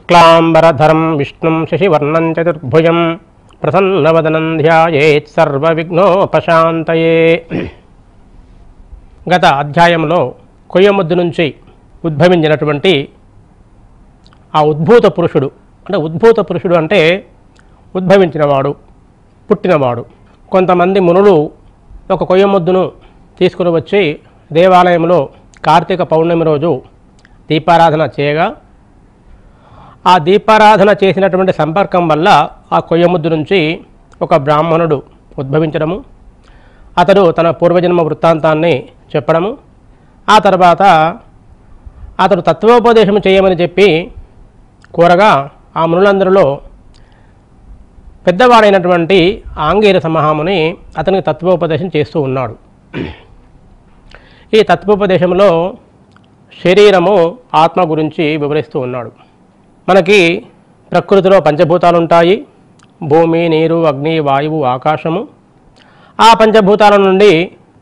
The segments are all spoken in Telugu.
శుక్లాంబరధరం విష్ణుం శశివర్ణం చతుర్భుజం ప్రసన్నవదనం ధ్యాయేత్ సర్వవిఘ్నోపశాంతయే గత అధ్యాయంలో కొయ్యముద్దు నుంచి ఉద్భవించినటువంటి ఆ ఉద్భూత పురుషుడు అంటే ఉద్భూత పురుషుడు అంటే ఉద్భవించినవాడు పుట్టినవాడు కొంతమంది మునులు ఒక కొయ్యముద్దును తీసుకుని వచ్చి దేవాలయంలో కార్తీక పౌర్ణమి రోజు దీపారాధన చేయగా ఆ దీపారాధన చేసినటువంటి సంపర్కం వల్ల ఆ కొయ్యముద్దు నుంచి ఒక బ్రాహ్మణుడు ఉద్భవించడము అతడు తన పూర్వజన్మ వృత్తాంతాన్ని చెప్పడము ఆ తర్వాత అతడు తత్వోపదేశం చేయమని చెప్పి కోరగా ఆ మునులందరిలో పెద్దవాడైనటువంటి ఆంగీర సమహాముని అతనికి తత్వోపదేశం చేస్తూ ఉన్నాడు ఈ తత్వోపదేశంలో శరీరము ఆత్మ గురించి వివరిస్తూ ఉన్నాడు మనకి ప్రకృతిలో పంచభూతాలు ఉంటాయి భూమి నీరు అగ్ని వాయువు ఆకాశము ఆ పంచభూతాల నుండి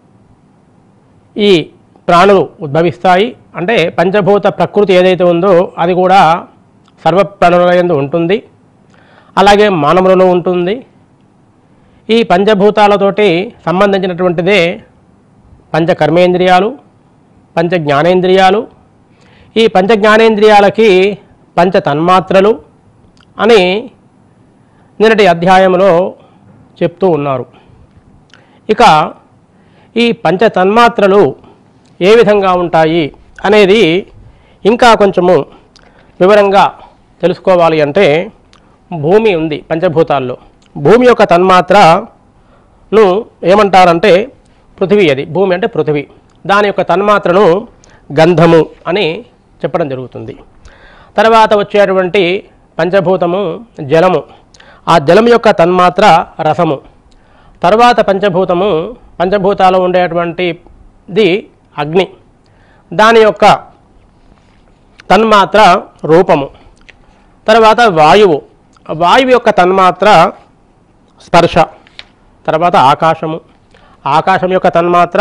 ఈ ప్రాణులు ఉద్భవిస్తాయి అంటే పంచభూత ప్రకృతి ఏదైతే ఉందో అది కూడా సర్వ ప్రాణుల యందు ఉంటుంది అలాగే మానవులలో ఉంటుంది ఈ పంచభూతాలతోటి సంబంధించినటువంటిదే పంచ కర్మేంద్రియాలు పంచ జ్ఞానేంద్రియాలు ఈ పంచ జ్ఞానేంద్రియాలకి పంచ తన్మాత్రలు అని నిన్నటి అధ్యాయంలో చెప్తూ ఉన్నారు ఇక ఈ పంచ తన్మాత్రలు ఏ విధంగా ఉంటాయి అనేది ఇంకా కొంచెము వివరంగా తెలుసుకోవాలి అంటే భూమి ఉంది పంచభూతాల్లో భూమి యొక్క తన్మాత్రను ఏమంటారంటే పృథివీ అది భూమి అంటే పృథివీ దాని యొక్క తన్మాత్రను గంధము అని చెప్పడం జరుగుతుంది తర్వాత వచ్చేటువంటి పంచభూతము జలము ఆ జలం యొక్క తన్మాత్ర రసము తర్వాత పంచభూతము పంచభూతాలు ఉండేటువంటిది అగ్ని దాని యొక్క తన్మాత్ర రూపము తర్వాత వాయువు వాయువు యొక్క తన్మాత్ర స్పర్శ తర్వాత ఆకాశము ఆకాశం యొక్క తన్మాత్ర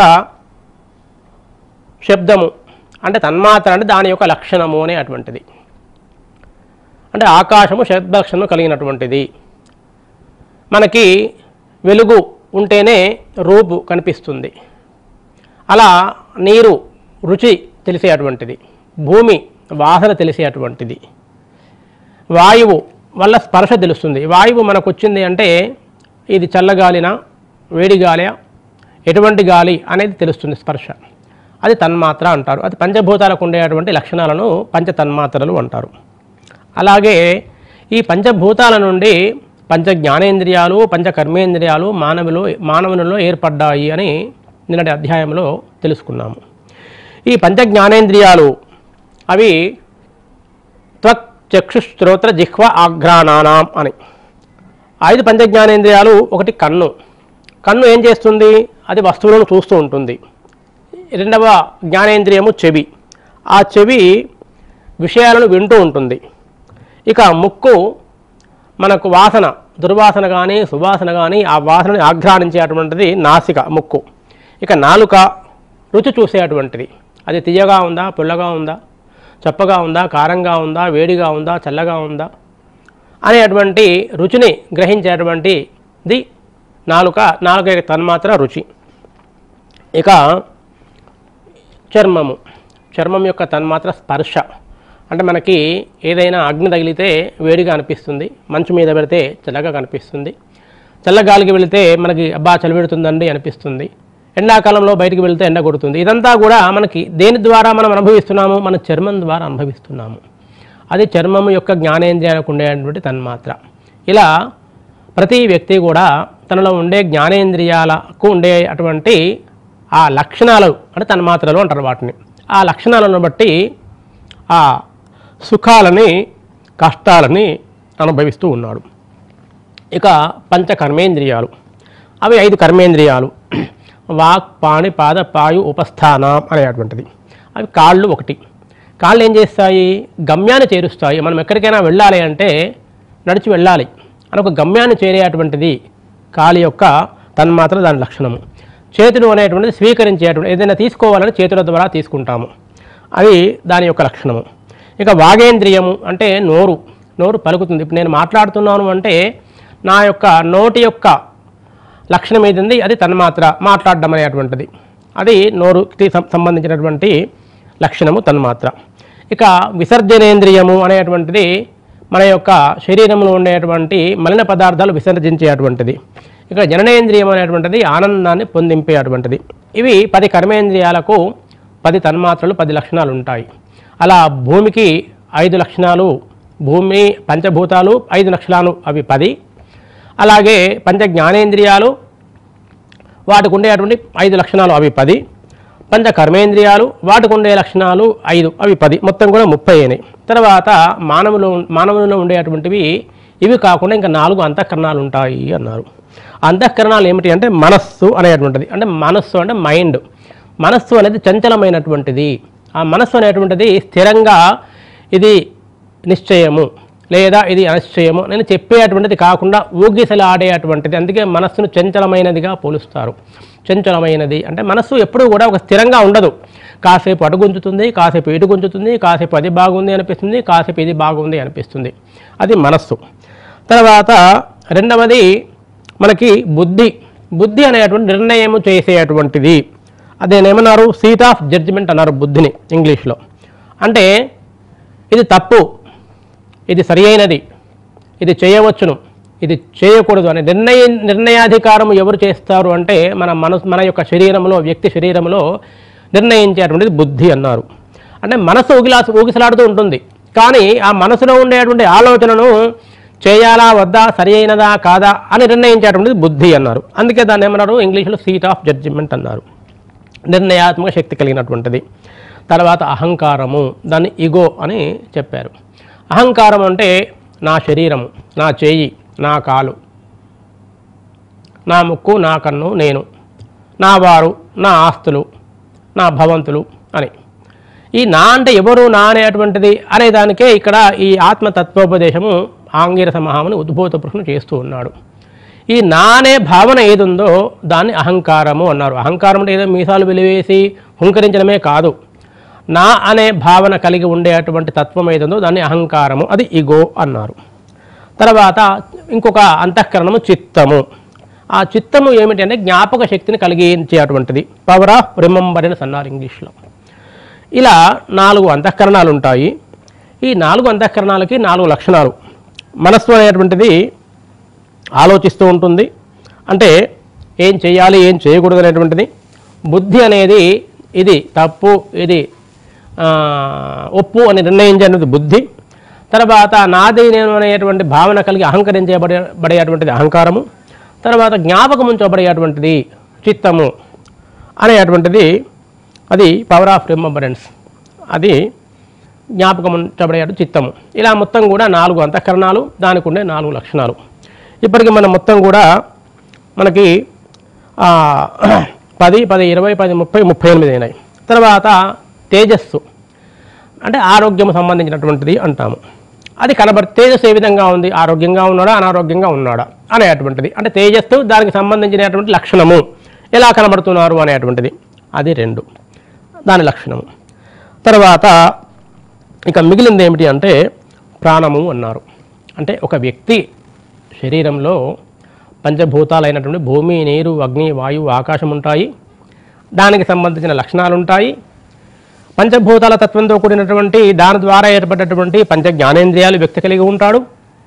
శబ్దము అంటే తన్మాత్ర అంటే దాని యొక్క లక్షణము అనే అటువంటిది అంటే ఆకాశము శబ్దలక్షణం కలిగినటువంటిది మనకి వెలుగు ఉంటేనే రూపు కనిపిస్తుంది అలా నీరు రుచి తెలిసేటువంటిది భూమి వాసన తెలిసేటువంటిది వాయువు వల్ల స్పర్శ తెలుస్తుంది వాయువు మనకు వచ్చింది అంటే ఇది చల్లగాలినా వేడి గాలియా ఎటువంటి గాలి అనేది తెలుస్తుంది స్పర్శ అది తన్మాత్ర అంటారు అది పంచభూతాలకు ఉండేటువంటి లక్షణాలను పంచ తన్మాత్రలు అంటారు అలాగే ఈ పంచభూతాల నుండి పంచ జ్ఞానేంద్రియాలు పంచ కర్మేంద్రియాలు మానవులు మానవునిలో ఏర్పడ్డాయి అని నిన్నటి అధ్యాయంలో తెలుసుకున్నాము ఈ పంచ జ్ఞానేంద్రియాలు అవి త్వక్ చక్షుశ్రోత్ర జిహ్వ ఆఘ్రాణానాం అని ఐదు పంచ జ్ఞానేంద్రియాలు ఒకటి కన్ను కన్ను ఏం చేస్తుంది అది వస్తువులను చూస్తూ ఉంటుంది రెండవ జ్ఞానేంద్రియము చెవి ఆ చెవి విషయాలను వింటూ ఉంటుంది ఇక ముక్కు మనకు వాసన దుర్వాసన కానీ సువాసన కానీ ఆ వాసనని ఆఘ్రానించేటువంటిది నాసిక ముక్కు ఇక నాలుక రుచి చూసేటువంటిది అది తీయగా ఉందా పుల్లగా ఉందా చప్పగా ఉందా కారంగా ఉందా వేడిగా ఉందా చల్లగా ఉందా అనేటువంటి రుచిని గ్రహించేటువంటిది నాలుక నాలుక యొక్క తన్మాత్ర రుచి ఇక చర్మము చర్మం యొక్క తన్మాత్ర స్పర్శ అంటే మనకి ఏదైనా అగ్ని తగిలితే వేడిగా అనిపిస్తుంది మంచు మీద పెడితే చల్లగా కనిపిస్తుంది చల్లగాలికి వెళితే మనకి అబ్బా చలి పెడుతుందండి అనిపిస్తుంది ఎండాకాలంలో బయటికి వెళ్తే ఎండ కొడుతుంది ఇదంతా కూడా మనకి దేని ద్వారా మనం అనుభవిస్తున్నాము మన చర్మం ద్వారా అనుభవిస్తున్నాము అది చర్మము యొక్క జ్ఞానేంద్రియాలకు ఉండేటువంటి తన్మాత్ర ఇలా ప్రతి వ్యక్తి కూడా తనలో ఉండే జ్ఞానేంద్రియాలకు ఉండే అటువంటి ఆ లక్షణాలు అంటే తన్మాత్రలు అంటారు వాటిని ఆ లక్షణాలను బట్టి ఆ సుఖాలని కష్టాలని అనుభవిస్తూ ఉన్నాడు ఇక పంచ కర్మేంద్రియాలు అవి ఐదు కర్మేంద్రియాలు వాక్ పాణి పాద పాయు ఉపస్థానం అనేటువంటిది అవి కాళ్ళు ఒకటి కాళ్ళు ఏం చేస్తాయి గమ్యాన్ని చేరుస్తాయి మనం ఎక్కడికైనా వెళ్ళాలి అంటే నడిచి వెళ్ళాలి అని ఒక గమ్యాన్ని చేరేటువంటిది కాలి యొక్క తన్మాత్ర దాని లక్షణము చేతులు అనేటువంటిది స్వీకరించేటువంటి ఏదైనా తీసుకోవాలని చేతుల ద్వారా తీసుకుంటాము అది దాని యొక్క లక్షణము ఇక వాగేంద్రియము అంటే నోరు నోరు పలుకుతుంది ఇప్పుడు నేను మాట్లాడుతున్నాను అంటే నా యొక్క నోటి యొక్క లక్షణం ఏది అది తన్మాత్ర మాట్లాడడం అనేటువంటిది అది నోరుకి సం- సంబంధించినటువంటి లక్షణము తన్మాత్ర ఇక విసర్జనేంద్రియము అనేటువంటిది మన యొక్క శరీరంలో ఉండేటువంటి మలిన పదార్థాలు విసర్జించేటువంటిది ఇక జననేంద్రియం అనేటువంటిది ఆనందాన్ని పొందింపేటువంటిది ఇవి పది కర్మేంద్రియాలకు పది తన్మాత్రలు పది లక్షణాలు ఉంటాయి అలా భూమికి ఐదు లక్షణాలు భూమి పంచభూతాలు ఐదు లక్షణాలు అవి పది అలాగే పంచ జ్ఞానేంద్రియాలు వాటికి ఉండేటువంటి ఐదు లక్షణాలు అవి పది పంచ కర్మేంద్రియాలు వాటికి ఉండే లక్షణాలు ఐదు అవి పది మొత్తం కూడా ముప్పై అయినాయి తర్వాత మానవులు మానవులలో ఉండేటువంటివి ఇవి కాకుండా ఇంకా నాలుగు అంతఃకరణాలు ఉంటాయి అన్నారు అంతఃకరణాలు ఏమిటి అంటే మనస్సు అనేటువంటిది అంటే మనస్సు అంటే మైండ్ మనస్సు అనేది చంచలమైనటువంటిది ఆ మనస్సు అనేటువంటిది స్థిరంగా ఇది నిశ్చయము లేదా ఇది అనిశ్చయము నేను చెప్పేటువంటిది కాకుండా ఊగిసలాడేటువంటిది అందుకే మనస్సును చంచలమైనదిగా పోలుస్తారు చంచలమైనది అంటే మనస్సు ఎప్పుడూ కూడా ఒక స్థిరంగా ఉండదు కాసేపు అటు గుంజుతుంది కాసేపు ఇటు గుంజుతుంది కాసేపు అది బాగుంది అనిపిస్తుంది కాసేపు ఇది బాగుంది అనిపిస్తుంది అది మనస్సు తర్వాత రెండవది మనకి బుద్ధి బుద్ధి అనేటువంటి నిర్ణయం చేసేటువంటిది అదేనేమన్నారు సీట్ ఆఫ్ జడ్జిమెంట్ అన్నారు బుద్ధిని ఇంగ్లీష్లో అంటే ఇది తప్పు ఇది సరి అయినది ఇది చేయవచ్చును ఇది చేయకూడదు అనే నిర్ణయ నిర్ణయాధికారం ఎవరు చేస్తారు అంటే మన మనసు మన యొక్క శరీరంలో వ్యక్తి శరీరంలో నిర్ణయించేటువంటిది బుద్ధి అన్నారు అంటే మనసు ఊగిలా ఊగిసలాడుతూ ఉంటుంది కానీ ఆ మనసులో ఉండేటువంటి ఆలోచనను చేయాలా వద్దా సరి అయినదా కాదా అని నిర్ణయించేటువంటిది బుద్ధి అన్నారు అందుకే దాన్ని ఏమన్నారు ఇంగ్లీష్లో సీట్ ఆఫ్ జడ్జిమెంట్ అన్నారు నిర్ణయాత్మక శక్తి కలిగినటువంటిది తర్వాత అహంకారము దాన్ని ఇగో అని చెప్పారు అహంకారం అంటే నా శరీరము నా చేయి నా కాలు నా ముక్కు నా కన్ను నేను నా వారు నా ఆస్తులు నా భవంతులు అని ఈ నా అంటే ఎవరు నా అనేటువంటిది అనే దానికే ఇక్కడ ఈ ఆత్మతత్వోపదేశము ఆంగిరస మహాముని ఉద్భూత పురుషుని చేస్తూ ఉన్నాడు ఈ నా అనే భావన ఏదుందో దాన్ని అహంకారము అన్నారు అహంకారం అంటే ఏదో మీసాలు వెలివేసి హుంకరించడమే కాదు నా అనే భావన కలిగి ఉండేటువంటి తత్వం ఏదుందో దాన్ని అహంకారము అది ఇగో అన్నారు తర్వాత ఇంకొక అంతఃకరణము చిత్తము ఆ చిత్తము ఏమిటి అంటే జ్ఞాపక శక్తిని కలిగించేటువంటిది పవర్ ఆఫ్ రిమెంబరెన్స్ అన్నారు ఇంగ్లీష్లో ఇలా నాలుగు అంతఃకరణాలు ఉంటాయి ఈ నాలుగు అంతఃకరణాలకి నాలుగు లక్షణాలు మనస్సు అనేటువంటిది ఆలోచిస్తూ ఉంటుంది అంటే ఏం చేయాలి ఏం చేయకూడదు అనేటువంటిది బుద్ధి అనేది ఇది తప్పు ఇది ఆ, ఒప్పు అని నిర్ణయించేటువంటి బుద్ధి తర్వాత నాది నేను అనేటువంటి భావన కలిగి అహంకరించబడే బడేటువంటిది అహంకారము తర్వాత జ్ఞాపకం ఉంచబడేటువంటిది చిత్తము అనేటువంటిది అది పవర్ ఆఫ్ రిమెంబరెన్స్ అది జ్ఞాపకం ఉంచబడే చిత్తము ఇలా మొత్తం కూడా నాలుగు అంతఃకరణాలు దానికి ఉండే నాలుగు లక్షణాలు ఇప్పటికి మనం మొత్తం కూడా మనకి ఆ, పది పది ఇరవై పది ముప్పై ముప్పై ఎనిమిది అయినాయి తర్వాత తేజస్సు అంటే ఆరోగ్యం సంబంధించినటువంటిది అంటాము అది కనబడి తేజస్సు ఏ విధంగా ఉంది ఆరోగ్యంగా ఉన్నాడా అనారోగ్యంగా ఉన్నాడా అనేటువంటిది అంటే తేజస్సు దానికి సంబంధించినటువంటి లక్షణము ఎలా కనబడుతున్నారు అనేటువంటిది అది రెండు దాని లక్షణము తర్వాత ఇక మిగిలింది ఏమిటి అంటే ప్రాణము అన్నారు అంటే ఒక వ్యక్తి శరీరంలో పంచభూతాలైనటువంటి భూమి నీరు అగ్ని వాయువు ఆకాశం ఉంటాయి దానికి సంబంధించిన లక్షణాలు ఉంటాయి పంచభూతాల తత్వంతో కూడినటువంటి దాని ద్వారా ఏర్పడినటువంటి పంచ జ్ఞానేంద్రియాలు వ్యక్తి కలిగి ఉంటాడు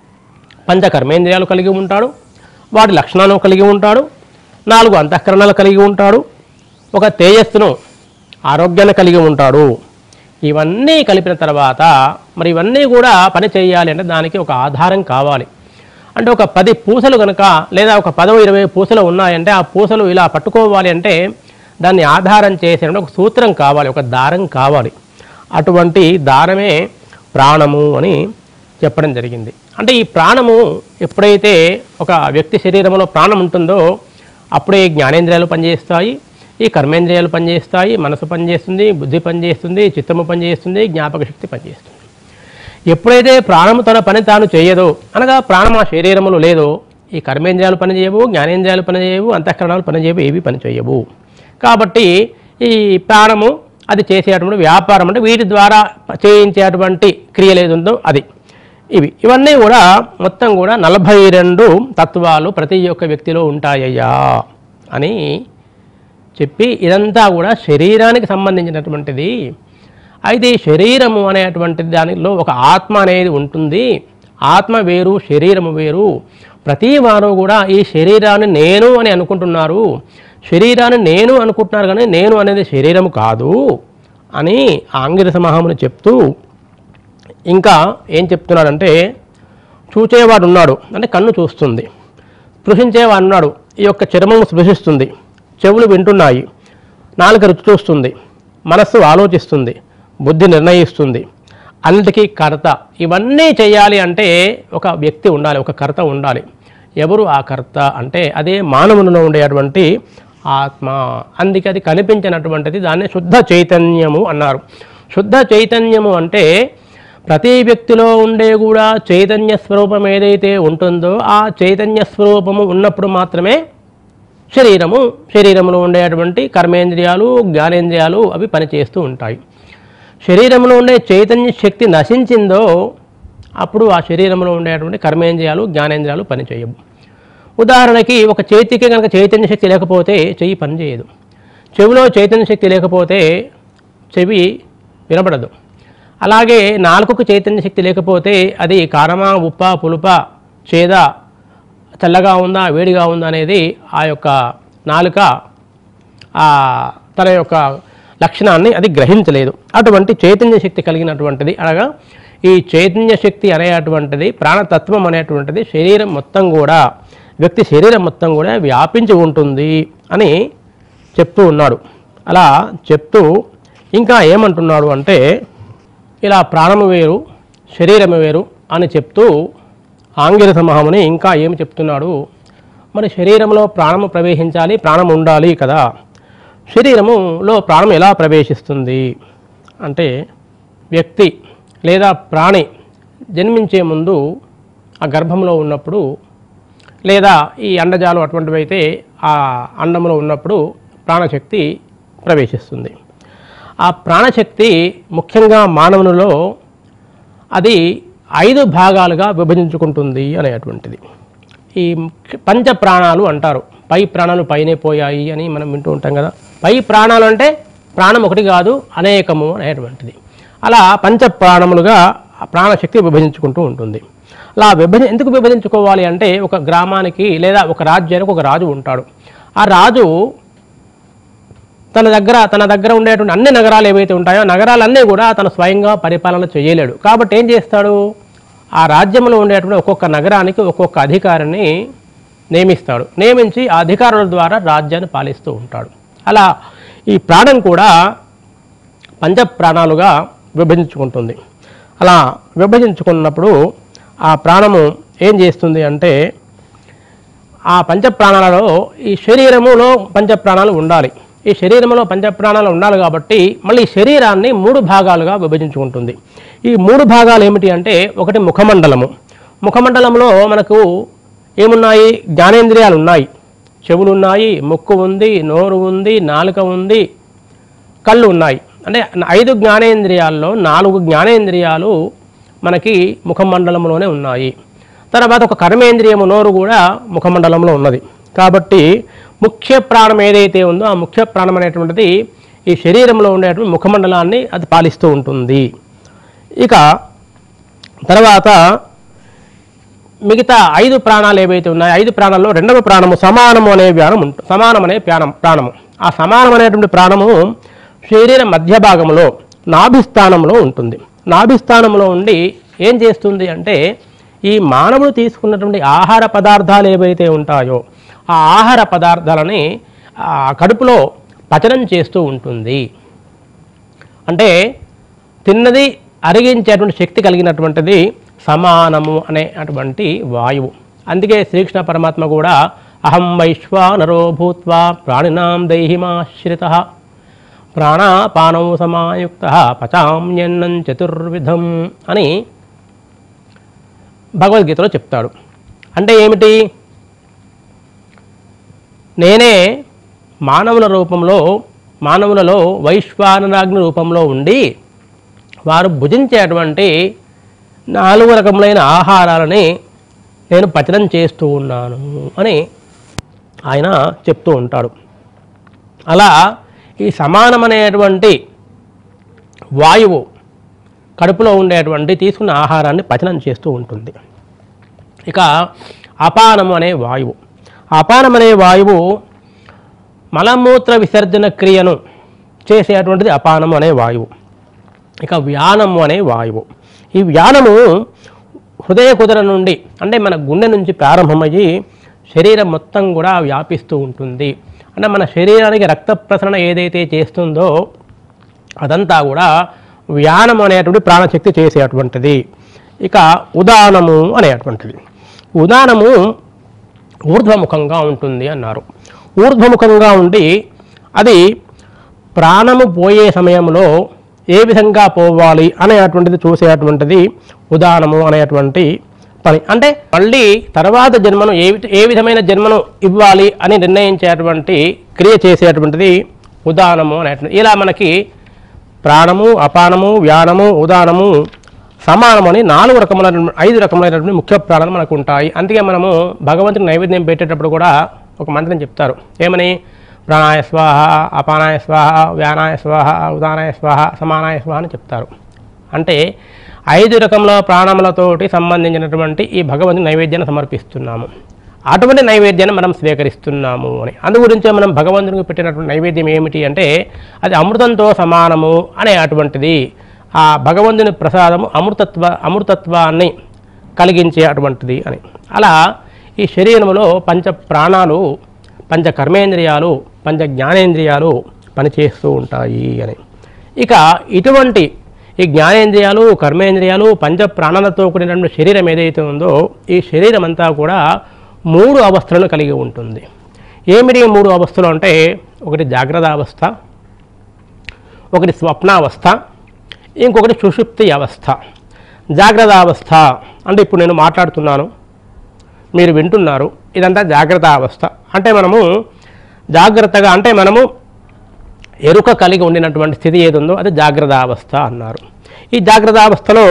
పంచ కర్మేంద్రియాలు కలిగి ఉంటాడు వాటి లక్షణాలను కలిగి ఉంటాడు నాలుగు అంతఃకరణలు కలిగి ఉంటాడు ఒక తేజస్సును ఆరోగ్యాన్ని కలిగి ఉంటాడు ఇవన్నీ కలిపిన తర్వాత మరి ఇవన్నీ కూడా పని చేయాలి అంటే దానికి ఒక ఆధారం కావాలి అంటే ఒక పది పూసలు కనుక లేదా ఒక పదవ ఇరవై పూసలు ఉన్నాయంటే ఆ పూసలు ఇలా పట్టుకోవాలి అంటే దాన్ని ఆధారం చేసే ఒక సూత్రం కావాలి ఒక దారం కావాలి అటువంటి దారమే ప్రాణము అని చెప్పడం జరిగింది అంటే ఈ ప్రాణము ఎప్పుడైతే ఒక వ్యక్తి శరీరంలో ప్రాణం ఉంటుందో అప్పుడే ఈ జ్ఞానేంద్రియాలు పనిచేస్తాయి ఈ కర్మేంద్రియాలు పనిచేస్తాయి మనసు పనిచేస్తుంది బుద్ధి పనిచేస్తుంది చిత్తము పనిచేస్తుంది జ్ఞాపక శక్తి పనిచేస్తుంది ఎప్పుడైతే ప్రాణము తన పని తాను చేయదో అనగా ప్రాణం ఆ శరీరములో లేదో ఈ కర్మేంద్రియాలు పనిచేయవు జ్ఞానేంద్రియాలు పనిచేయవు అంతఃకరణాలు పనిచేయవు ఏవి పనిచేయవు కాబట్టి ఈ ప్రాణము అది చేసేటువంటి వ్యాపారం అంటే వీటి ద్వారా చేయించేటువంటి క్రియలు ఏది ఉందో అది ఇవి ఇవన్నీ కూడా మొత్తం కూడా నలభై రెండు తత్వాలు ప్రతి ఒక్క వ్యక్తిలో ఉంటాయ్యా అని చెప్పి ఇదంతా కూడా శరీరానికి సంబంధించినటువంటిది అయితే ఈ శరీరము అనేటువంటి దానిలో ఒక ఆత్మ అనేది ఉంటుంది ఆత్మ వేరు శరీరము వేరు ప్రతి వారు కూడా ఈ శరీరాన్ని నేను అని అనుకుంటున్నారు శరీరాన్ని నేను అనుకుంటున్నారు కానీ నేను అనేది శరీరము కాదు అని ఆంగిరస మహాముని చెప్తూ ఇంకా ఏం చెప్తున్నాడంటే చూచేవాడు ఉన్నాడు అంటే కన్ను చూస్తుంది స్పృశించేవాడు ఉన్నాడు ఈ యొక్క చర్మము స్పృశిస్తుంది చెవులు వింటున్నాయి నాలుక రుచి చూస్తుంది మనస్సు ఆలోచిస్తుంది బుద్ధి నిర్ణయిస్తుంది అన్నిటికీ కర్త ఇవన్నీ చేయాలి అంటే ఒక వ్యక్తి ఉండాలి ఒక కర్త ఉండాలి ఎవరు ఆ కర్త అంటే అదే మానవునిలో ఉండేటువంటి ఆత్మ అందుకే అది కనిపించినటువంటిది దాన్ని శుద్ధ చైతన్యము అన్నారు శుద్ధ చైతన్యము అంటే ప్రతి వ్యక్తిలో ఉండే కూడా చైతన్య స్వరూపం ఏదైతే ఉంటుందో ఆ చైతన్య స్వరూపము ఉన్నప్పుడు మాత్రమే శరీరము శరీరంలో ఉండేటువంటి కర్మేంద్రియాలు జ్ఞానేంద్రియాలు అవి పనిచేస్తూ ఉంటాయి శరీరంలో ఉండే చైతన్య శక్తి నశించిందో అప్పుడు ఆ శరీరంలో ఉండేటువంటి కర్మేంద్రియాలు జ్ఞానేంద్రియాలు పనిచేయవు ఉదాహరణకి ఒక చేతికి కనుక చైతన్య శక్తి లేకపోతే చెయ్యి పనిచేయదు చెవిలో చైతన్య శక్తి లేకపోతే చెవి వినపడదు అలాగే నాలుకకు చైతన్య శక్తి లేకపోతే అది కారమా ఉప్ప పులుప చేద చల్లగా ఉందా వేడిగా ఉందా అనేది ఆ యొక్క నాలుక ఆ తన యొక్క లక్షణాన్ని అది గ్రహించలేదు అటువంటి చైతన్య శక్తి కలిగినటువంటిది అనగా ఈ చైతన్య శక్తి అనేటువంటిది ప్రాణతత్వం అనేటువంటిది శరీరం మొత్తం కూడా వ్యక్తి శరీరం మొత్తం కూడా వ్యాపించి ఉంటుంది అని చెప్తూ ఉన్నాడు అలా చెప్తూ ఇంకా ఏమంటున్నాడు అంటే ఇలా ప్రాణము వేరు శరీరము వేరు అని చెప్తూ ఆంగిరస మహాముని ఇంకా ఏమి చెప్తున్నాడు మరి శరీరంలో ప్రాణము ప్రవేశించాలి ప్రాణం ఉండాలి కదా శరీరములో ప్రాణం ఎలా ప్రవేశిస్తుంది అంటే వ్యక్తి లేదా ప్రాణి జన్మించే ముందు ఆ గర్భంలో ఉన్నప్పుడు లేదా ఈ అండజాలు అటువంటివి అయితే ఆ అండంలో ఉన్నప్పుడు ప్రాణశక్తి ప్రవేశిస్తుంది ఆ ప్రాణశక్తి ముఖ్యంగా మానవునిలో అది ఐదు భాగాలుగా విభజించుకుంటుంది అనేటువంటిది ఈ ముఖ్య- పంచ ప్రాణాలు అంటారు పై ప్రాణాలు పైనే పోయాయి అని మనం వింటూ ఉంటాం కదా పై ప్రాణాలు అంటే ప్రాణం ఒకటి కాదు అనేకము అనేటువంటిది అలా పంచ ప్రాణములుగా ఆ ప్రాణశక్తి విభజించుకుంటూ ఉంటుంది అలా విభజ ఎందుకు విభజించుకోవాలి అంటే ఒక గ్రామానికి లేదా ఒక రాజ్యానికి ఒక రాజు ఉంటాడు ఆ రాజు తన దగ్గర తన దగ్గర ఉండేటువంటి అన్ని నగరాలు ఏవైతే ఉంటాయో నగరాలన్నీ కూడా తన స్వయంగా పరిపాలన చేయలేడు కాబట్టి ఏం చేస్తాడు ఆ రాజ్యంలో ఉండేటువంటి ఒక్కొక్క నగరానికి ఒక్కొక్క అధికారిని నియమిస్తాడు నియమించి ఆ అధికారుల ద్వారా రాజ్యాన్ని పాలిస్తూ ఉంటాడు అలా ఈ ప్రాణం కూడా పంచ ప్రాణాలుగా విభజించుకుంటుంది అలా విభజించుకున్నప్పుడు ఆ ప్రాణము ఏం చేస్తుంది అంటే ఆ పంచప్రాణాలలో ఈ శరీరములో పంచప్రాణాలు ఉండాలి ఈ శరీరంలో పంచప్రాణాలు ఉండాలి కాబట్టి మళ్ళీ ఈ శరీరాన్ని మూడు భాగాలుగా విభజించుకుంటుంది ఈ మూడు భాగాలు ఏమిటి అంటే ఒకటి ముఖమండలము ముఖమండలంలో మనకు ఏమున్నాయి జ్ఞానేంద్రియాలు ఉన్నాయి చెవులు ఉన్నాయి ముక్కు ఉంది నోరు ఉంది నాలుక ఉంది కళ్ళు ఉన్నాయి అంటే ఐదు జ్ఞానేంద్రియాల్లో నాలుగు జ్ఞానేంద్రియాలు మనకి ముఖమండలంలోనే ఉన్నాయి తర్వాత ఒక కర్మేంద్రియము నోరు కూడా ముఖమండలంలో ఉన్నది కాబట్టి ముఖ్య ప్రాణం ఏదైతే ఉందో ఆ ముఖ్య ప్రాణం అనేటువంటిది ఈ శరీరంలో ఉండేటువంటి ముఖమండలాన్ని అది పాలిస్తూ ఉంటుంది ఇక తర్వాత మిగతా ఐదు ప్రాణాలు ఏవైతే ఉన్నాయో ఐదు ప్రాణాల్లో రెండవ ప్రాణము సమానము అనే ప్రాణం ఉంటుంది సమానం అనే ప్రాణం ప్రాణము ఆ సమానం అనేటువంటి ప్రాణము శరీర మధ్య భాగంలో నాభిస్థానంలో ఉంటుంది నాభిస్థానంలో ఉండి ఏం చేస్తుంది అంటే ఈ మానవుడు తీసుకున్నటువంటి ఆహార పదార్థాలు ఏవైతే ఉంటాయో ఆ ఆహార పదార్థాలని ఆ కడుపులో పచనం చేస్తూ ఉంటుంది అంటే తిన్నది అరిగించేటువంటి శక్తి కలిగినటువంటిది సమానము అనే అటువంటి వాయువు అందుకే శ్రీకృష్ణ పరమాత్మ కూడా అహం వైశ్వానరో భూత్వా ప్రాణినాం దైహిమాశ్రిత ప్రాణాపానౌ సమాయుక్త పచామ్యన్నం చతుర్విధం అని భగవద్గీతలో చెప్తాడు అంటే ఏమిటి నేనే మానవుల రూపంలో మానవులలో వైశ్వానరాగ్ని రూపంలో ఉండి వారు భుజించేటువంటి నాలుగు రకములైన ఆహారాలని నేను పచనం చేస్తూ ఉన్నాను అని ఆయన చెప్తూ ఉంటాడు అలా ఈ సమానమనేటువంటి వాయువు కడుపులో ఉండేటువంటి తీసుకున్న ఆహారాన్ని పచనం చేస్తూ ఉంటుంది ఇక అపానము అనే వాయువు అపానం అనే వాయువు మలమూత్ర విసర్జన క్రియను చేసేటువంటిది అపానము అనే వాయువు ఇక వ్యానము అనే వాయువు ఈ వ్యానము హృదయ కుదర నుండి అంటే మన గుండె నుంచి ప్రారంభమయ్యి శరీరం మొత్తం కూడా వ్యాపిస్తూ ఉంటుంది అంటే మన శరీరానికి రక్త ప్రసరణ ఏదైతే చేస్తుందో అదంతా కూడా వ్యానం అనేటువంటి ప్రాణశక్తి చేసేటువంటిది ఇక ఉదానము అనేటువంటిది ఉదానము ఊర్ధ్వముఖంగా ఉంటుంది అన్నారు ఊర్ధ్వముఖంగా ఉండి అది ప్రాణము పోయే సమయంలో ఏ విధంగా పోవాలి అనేటువంటిది చూసేటువంటిది ఉదానము అనేటువంటి పని అంటే మళ్ళీ తర్వాత జన్మను ఏ వి- ఏ విధమైన జన్మను ఇవ్వాలి అని నిర్ణయించేటువంటి క్రియ చేసేటువంటిది ఉదానము అనేటువంటి ఇలా మనకి ప్రాణము అపానము వ్యానము ఉదానము సమానము అని నాలుగు రకములైన ఐదు రకములైనటువంటి ముఖ్య ప్రాణాలు మనకు ఉంటాయి అందుకే మనము భగవంతుని నైవేద్యం పెట్టేటప్పుడు కూడా ఒక మంత్రం చెప్తారు ఏమని ప్రాణాయ స్వాహ అపానాయ స్వాహ వ్యానాయ స్వాహ ఉదానాయ స్వాహ సమానాయ స్వాహ అని చెప్తారు అంటే ఐదు రకముల ప్రాణములతోటి సంబంధించినటువంటి ఈ భగవంతుని నైవేద్యాన్ని సమర్పిస్తున్నాము అటువంటి నైవేద్యాన్ని మనం స్వీకరిస్తున్నాము అని అందు గురించే మనం భగవంతునికి పెట్టినటువంటి నైవేద్యం ఏమిటి అంటే అది అమృతంతో సమానము అనే అటువంటిది ఆ భగవంతుని ప్రసాదము అమృతత్వ అమృతత్వాన్ని కలిగించే అటువంటిది అని అలా ఈ శరీరంలో పంచ ప్రాణాలు పంచ కర్మేంద్రియాలు పంచ జ్ఞానేంద్రియాలు పనిచేస్తూ ఉంటాయి అని ఇక ఇటువంటి ఈ జ్ఞానేంద్రియాలు కర్మేంద్రియాలు పంచ ప్రాణాలతో కూడినటువంటి శరీరం ఏదైతే ఉందో ఈ శరీరం అంతా కూడా మూడు అవస్థలను కలిగి ఉంటుంది ఏమిటి ఈ మూడు అవస్థలు అంటే ఒకటి జాగ్రత్త అవస్థ ఒకటి స్వప్నావస్థ ఇంకొకటి సుషుప్తి అవస్థ జాగ్రత్త అవస్థ అంటే ఇప్పుడు నేను మాట్లాడుతున్నాను మీరు వింటున్నారు ఇదంతా జాగ్రత్త అవస్థ అంటే మనము జాగ్రత్తగా అంటే మనము ఎరుక కలిగి ఉండినటువంటి స్థితి ఏది ఉందో అది జాగ్రత్త అవస్థ అన్నారు ఈ జాగ్రత్త అవస్థలో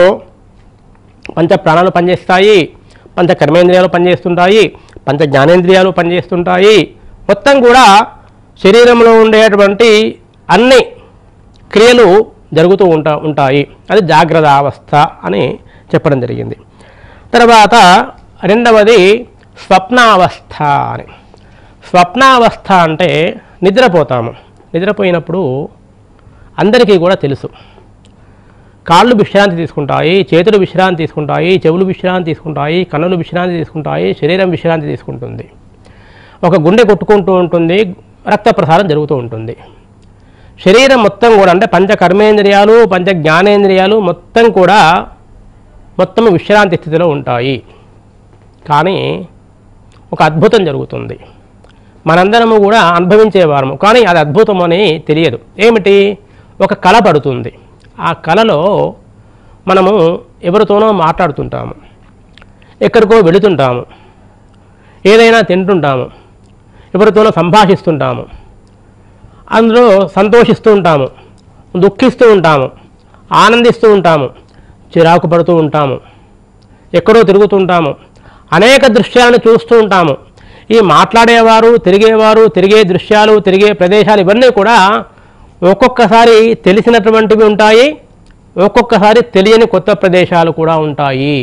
పంచ ప్రాణాలు పనిచేస్తాయి పంచ కర్మేంద్రియాలు పనిచేస్తుంటాయి పంచ జ్ఞానేంద్రియాలు పనిచేస్తుంటాయి మొత్తం కూడా శరీరంలో ఉండేటువంటి అన్ని క్రియలు జరుగుతూ ఉంటా ఉంటాయి అది జాగ్రత్త అవస్థ అని చెప్పడం జరిగింది తర్వాత రెండవది స్వప్నావస్థ అని స్వప్నావస్థ అంటే నిద్రపోతాము నిద్రపోయినప్పుడు అందరికీ కూడా తెలుసు కాళ్ళు విశ్రాంతి తీసుకుంటాయి చేతులు విశ్రాంతి తీసుకుంటాయి చెవులు విశ్రాంతి తీసుకుంటాయి కన్నులు విశ్రాంతి తీసుకుంటాయి శరీరం విశ్రాంతి తీసుకుంటుంది ఒక గుండె కొట్టుకుంటూ ఉంటుంది రక్త ప్రసారం జరుగుతూ ఉంటుంది శరీరం మొత్తం కూడా అంటే పంచ కర్మేంద్రియాలు పంచ జ్ఞానేంద్రియాలు మొత్తం కూడా మొత్తం విశ్రాంతి స్థితిలో ఉంటాయి కానీ ఒక అద్భుతం జరుగుతుంది మనందరము కూడా అనుభవించేవారము కానీ అది అద్భుతం అని తెలియదు ఏమిటి ఒక కళ పడుతుంది ఆ కళలో మనము ఎవరితోనో మాట్లాడుతుంటాము ఎక్కడికో వెళుతుంటాము ఏదైనా తింటుంటాము ఎవరితోనో సంభాషిస్తుంటాము అందులో సంతోషిస్తూ ఉంటాము దుఃఖిస్తూ ఉంటాము ఆనందిస్తూ ఉంటాము చిరాకు పడుతూ ఉంటాము ఎక్కడో తిరుగుతుంటాము అనేక దృశ్యాలను చూస్తూ ఉంటాము ఈ మాట్లాడేవారు తిరిగేవారు తిరిగే దృశ్యాలు తిరిగే ప్రదేశాలు ఇవన్నీ కూడా ఒక్కొక్కసారి తెలిసినటువంటివి ఉంటాయి ఒక్కొక్కసారి తెలియని కొత్త ప్రదేశాలు కూడా ఉంటాయి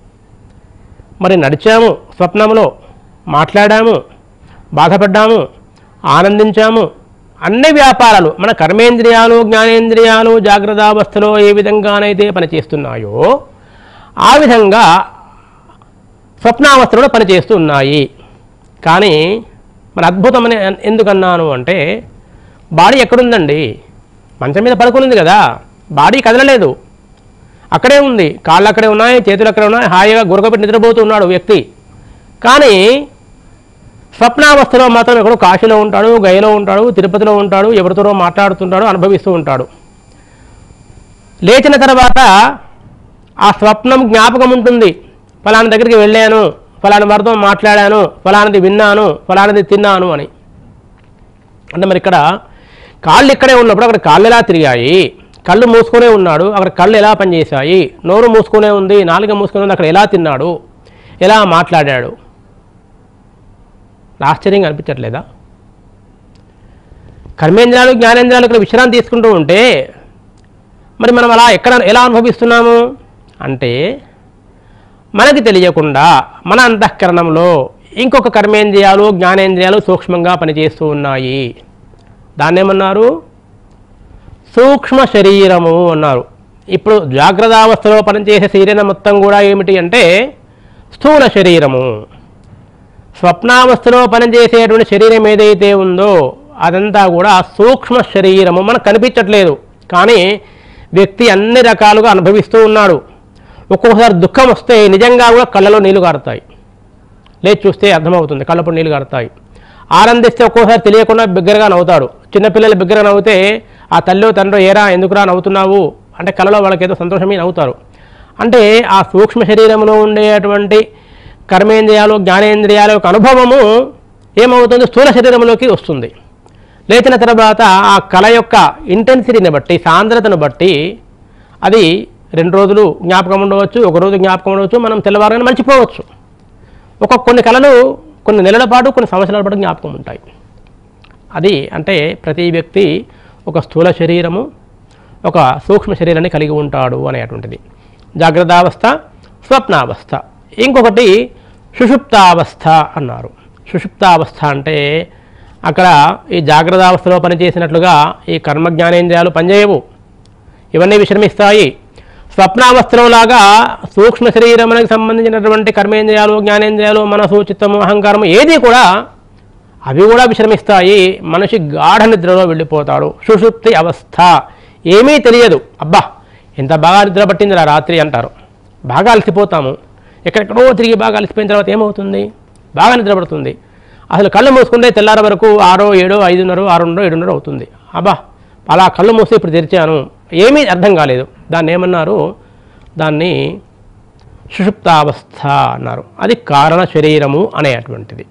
మరి నడిచాము స్వప్నంలో మాట్లాడాము బాధపడ్డాము ఆనందించాము అన్ని వ్యాపారాలు మన కర్మేంద్రియాలు జ్ఞానేంద్రియాలు జాగ్రత్తావస్థలో ఏ విధంగానైతే పనిచేస్తున్నాయో ఆ విధంగా స్వప్నావస్థలో పనిచేస్తూ ఉన్నాయి కానీ మరి అద్భుతం అని ఎందుకన్నాను అంటే బాడీ ఎక్కడుందండి మంచం మీద పడుకునింది కదా బాడీ కదలలేదు అక్కడే ఉంది కాళ్ళు అక్కడే ఉన్నాయి చేతులు అక్కడే ఉన్నాయి హాయిగా గురకపెట్టి నిద్రపోతూ ఉన్నాడు వ్యక్తి కానీ స్వప్నావస్థలో మాత్రం ఎక్కడో కాశీలో ఉంటాడు గయలో ఉంటాడు తిరుపతిలో ఉంటాడు ఎవరితోనో మాట్లాడుతుంటాడు అనుభవిస్తూ ఉంటాడు లేచిన తర్వాత ఆ స్వప్నం జ్ఞాపకం ఉంటుంది ఫలానా దగ్గరికి వెళ్ళాను ఫలానా వారితో మాట్లాడాను ఫలానది విన్నాను ఫలానది తిన్నాను అని అంటే మరి ఇక్కడ కాళ్ళు ఇక్కడే ఉన్నప్పుడు అక్కడ కాళ్ళు ఎలా తిరిగాయి కళ్ళు మూసుకునే ఉన్నాడు అక్కడ కళ్ళు ఎలా పనిచేశాయి నోరు మూసుకునే ఉంది నాలుక మూసుకునే ఉంది అక్కడ ఎలా తిన్నాడు ఎలా మాట్లాడాడు ఆశ్చర్యంగా అనిపించట్లేదా కర్మేంద్రాలు జ్ఞానేంద్రాలు ఇక్కడ విశ్రాంతి తీసుకుంటూ ఉంటే మరి మనం అలా ఎక్కడ ఎలా అనుభవిస్తున్నాము అంటే మనకి తెలియకుండా మన అంతఃకరణంలో ఇంకొక కర్మేంద్రియాలు జ్ఞానేంద్రియాలు సూక్ష్మంగా పనిచేస్తూ ఉన్నాయి దాన్ని ఏమన్నారు సూక్ష్మ శరీరము అన్నారు ఇప్పుడు జాగ్రత్తావస్థలో పనిచేసే శరీరం మొత్తం కూడా ఏమిటి అంటే స్థూల శరీరము స్వప్నావస్థలో పనిచేసేటువంటి శరీరం ఏదైతే ఉందో అదంతా కూడా సూక్ష్మ శరీరము మనకు కనిపించట్లేదు కానీ వ్యక్తి అన్ని రకాలుగా అనుభవిస్తూ ఉన్నాడు ఒక్కొక్కసారి దుఃఖం వస్తే నిజంగా కూడా కళ్ళలో నీళ్లు కారుతాయి లేచి చూస్తే అర్థమవుతుంది కళ్ళప్పుడు నీళ్లు కారుతాయి ఆనందిస్తే ఒక్కోసారి తెలియకుండా బిగ్గరగా నవ్వుతాడు చిన్నపిల్లలు బిగ్గరగా నవ్వుతే ఆ తల్లి తండ్రి ఏరా ఎందుకురా నవ్వుతున్నావు అంటే కళ్ళలో వాళ్ళకి ఏదో సంతోషమే నవ్వుతారు అంటే ఆ సూక్ష్మ శరీరంలో ఉండేటువంటి కర్మేంద్రియాలు జ్ఞానేంద్రియాల యొక్క అనుభవము ఏమవుతుంది స్థూల శరీరంలోకి వస్తుంది లేచిన తర్వాత ఆ కళ యొక్క ఇంటెన్సిటీని బట్టి సాంద్రతను బట్టి అది రెండు రోజులు జ్ఞాపకం ఉండవచ్చు ఒక రోజు జ్ఞాపకం ఉండవచ్చు మనం తెల్లవారుగానే మర్చిపోవచ్చు ఒక కొన్ని కళలు కొన్ని నెలల పాటు కొన్ని సంవత్సరాల పాటు జ్ఞాపకం ఉంటాయి అది అంటే ప్రతి వ్యక్తి ఒక స్థూల శరీరము ఒక సూక్ష్మ శరీరాన్ని కలిగి ఉంటాడు అనేటువంటిది జాగ్రత్తావస్థ స్వప్నావస్థ ఇంకొకటి సుషుప్తావస్థ అన్నారు సుషుప్తావస్థ అంటే అక్కడ ఈ జాగ్రత్తావస్థలో పనిచేసినట్లుగా ఈ కర్మ జ్ఞానేంద్రియాలు పనిచేయవు ఇవన్నీ విశ్రమిస్తాయి స్వప్నావస్థలో లాగా సూక్ష్మ శరీరమునికి సంబంధించినటువంటి కర్మేంద్రియాలు జ్ఞానేంద్రియాలు మనసు చిత్తము అహంకారము ఏది కూడా అవి కూడా విశ్రమిస్తాయి మనిషి గాఢ నిద్రలో వెళ్ళిపోతాడు సుషుప్తి అవస్థ ఏమీ తెలియదు అబ్బా ఎంత బాగా నిద్ర పట్టిందిరా రాత్రి అంటారు బాగా అలసిపోతాము ఎక్కడెక్కడో తిరిగి బాగా అలసిపోయిన తర్వాత ఏమవుతుంది బాగా నిద్ర పడుతుంది అసలు కళ్ళు మూసుకుంటే తెల్లార వరకు ఆరో ఏడో ఐదున్నర ఆరున్నర ఏడున్నర అవుతుంది అబ్బా అలా కళ్ళు మూసి ఇప్పుడు తెరిచాను ఏమీ అర్థం కాలేదు దాన్ని ఏమన్నారు దాన్ని సుషుప్తావస్థ అన్నారు అది కారణ శరీరము అనేటువంటిది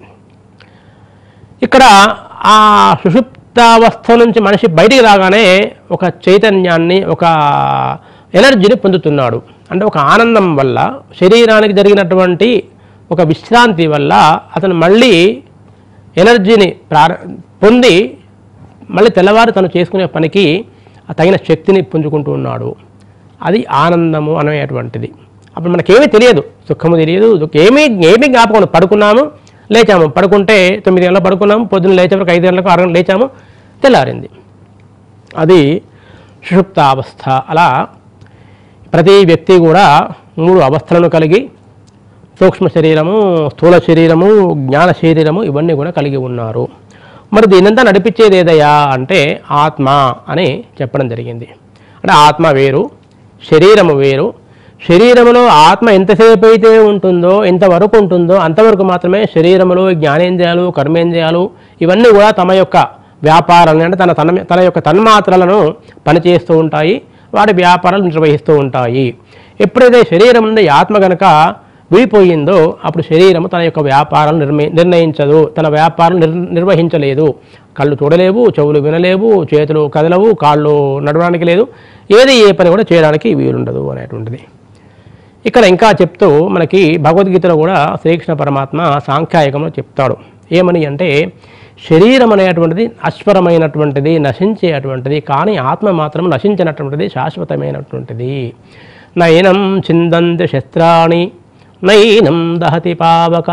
ఇక్కడ ఆ సుషుప్తావస్థ నుంచి మనిషి బయటికి రాగానే ఒక చైతన్యాన్ని ఒక ఎనర్జీని పొందుతున్నాడు అంటే ఒక ఆనందం వల్ల శరీరానికి జరిగినటువంటి ఒక విశ్రాంతి వల్ల అతను మళ్ళీ ఎనర్జీని ప్రార పొంది మళ్ళీ తెల్లవారు తను చేసుకునే పనికి ఆ తగిన శక్తిని పుంజుకుంటూ ఉన్నాడు అది ఆనందము అనేటువంటిది అప్పుడు మనకేమీ తెలియదు సుఖము తెలియదు దుఃఖం ఏమీ ఏమీ జ్ఞాపకం ఉండదు. పడుకున్నాము లేచాము పడుకుంటే తొమ్మిది గంటలకు పడుకున్నాము పొద్దున్న లేచే వరకు ఐదు గంటలకు ఆరు గంటలకు లేచాము తెల్లారింది అది సుషుప్తావస్థ అలా ప్రతి వ్యక్తి కూడా మూడు అవస్థలను కలిగి సూక్ష్మ శరీరము స్థూల శరీరము జ్ఞాన శరీరము ఇవన్నీ కూడా కలిగి ఉన్నారు మరి దీనంతా నడిపించేది ఏదయ్యా అంటే ఆత్మ అని చెప్పడం జరిగింది అంటే ఆత్మ వేరు శరీరము వేరు శరీరములో ఆత్మ ఎంతసేపు అయితే ఉంటుందో ఎంతవరకు ఉంటుందో అంతవరకు మాత్రమే శరీరములో జ్ఞానేంద్రియాలు కర్మేంద్రియాలు ఇవన్నీ కూడా తమ యొక్క వ్యాపారాలను అంటే తన తన తన యొక్క తన్మాత్రలను పనిచేస్తూ ఉంటాయి వాటి వ్యాపారాలు నిర్వహిస్తూ ఉంటాయి ఎప్పుడైతే శరీరం నుండి ఆత్మ గనక విడిపోయిందో అప్పుడు శరీరము తన యొక్క వ్యాపారం నిర్మి నిర్ణయించదు తన వ్యాపారం నిర్ నిర్వహించలేదు కళ్ళు చూడలేవు చెవులు వినలేవు చేతులు కదలవు కాళ్ళు నడవడానికి లేదు ఏది ఏ పని కూడా చేయడానికి వీలుండదు అనేటువంటిది ఇక్కడ ఇంకా చెప్తూ మనకి భగవద్గీతలో కూడా శ్రీకృష్ణ పరమాత్మ సాంఖ్యాయకంలో చెప్తాడు ఏమని అంటే శరీరం అనేటువంటిది అశ్వరమైనటువంటిది నశించేటువంటిది కానీ ఆత్మ మాత్రం నశించినటువంటిది శాశ్వతమైనటువంటిది నయనం చిందంతి శస్త్రాణి నైనం దహతి పావక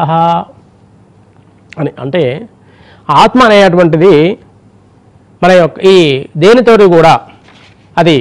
అని అంటే ఆత్మ అనేటువంటిది మన యొక్క ఈ దేనితోటి కూడా అది